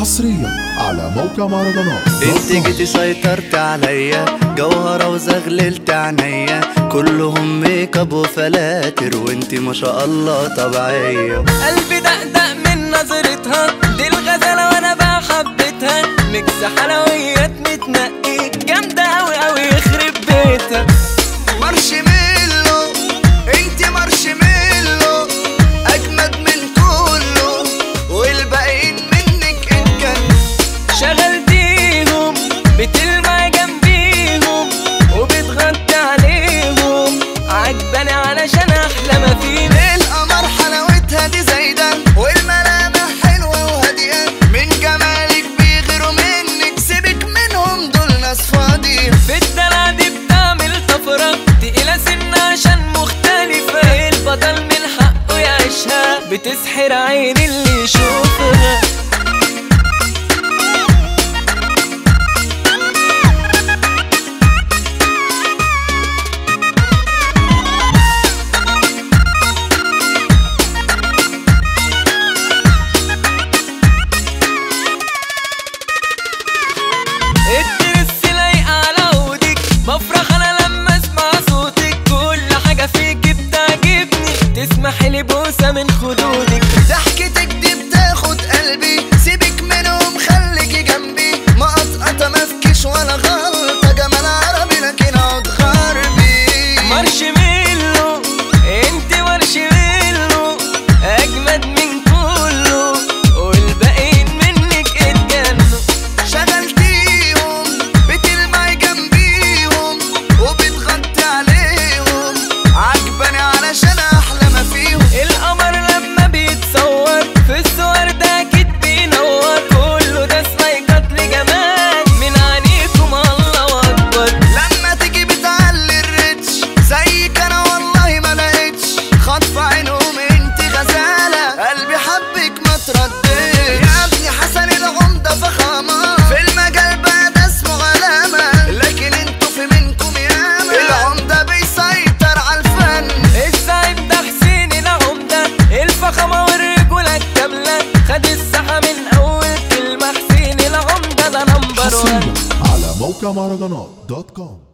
حصريا على موقع مهرجانات انت جيتي سيطرت عليا جوهرة وزغللت عينيا كلهم ميك اب وفلاتر وانت ما شاء الله طبيعية قلبي دقدق من نظرتها دي الغزالة وانا بقى حبيتها ميكس حلويات متنقي جامدة اوي اوي يخرب بيتها مارشميلو انت مارشميلو اجمد من كله والباقيين منك اتجنن شغلتيهم بتلمع جنبيهم وبتغطي عليهم عجباني علشان احلى ما فيهم القمر حلاوتها دي زايدة والملامح حلوة وهادية من جمالك بيغيروا منك سيبك منهم دول ناس فاضية في الدلع دي بتعمل طفرة تقيلة سنة عشان مختلفة البطل من حقه يعيشها بتسحر عين اللي يشوفها الدرس لايقة على عودك بفرح انا لما اسمع صوتك كل حاجة فيك بتعجبني تسمحي لي بوسة من خدودك ضحكتك دي بتاخد قلبي سيبك منهم خليكي جنبي ما قطقطة مفكش ولا غلطة جمال عربي لكن عود غربي مارشميلو انت مارشميلو اجمد من كله والباقيين منك اتجنوا شغلتيهم بتلمعي جنبيهم وبتغطي عليهم عجباني علشان احلى ما فيهم القمر لما بيتصور في الصور ده اكيد بينور كله ده سلايكات لجمال من عينيكم الله اكبر لما تيجي بتعلي الريتش زيك انا والله ما لقيتش خطف عينهم انت غزالة قلبي حبك ما ترددش يا ابني حسن العمدة فخامة في المجال بقى ده اسمه علامة لكن انتوا في منكم ياما العمدة بيسيطر على الفن السعيد ده حسين العمدة الفخامة والرجولة الكاملة خد الساحة من أول كلمة حسين العمدة ده نمبر وان حصريا على موقع مهرجانات دوت كوم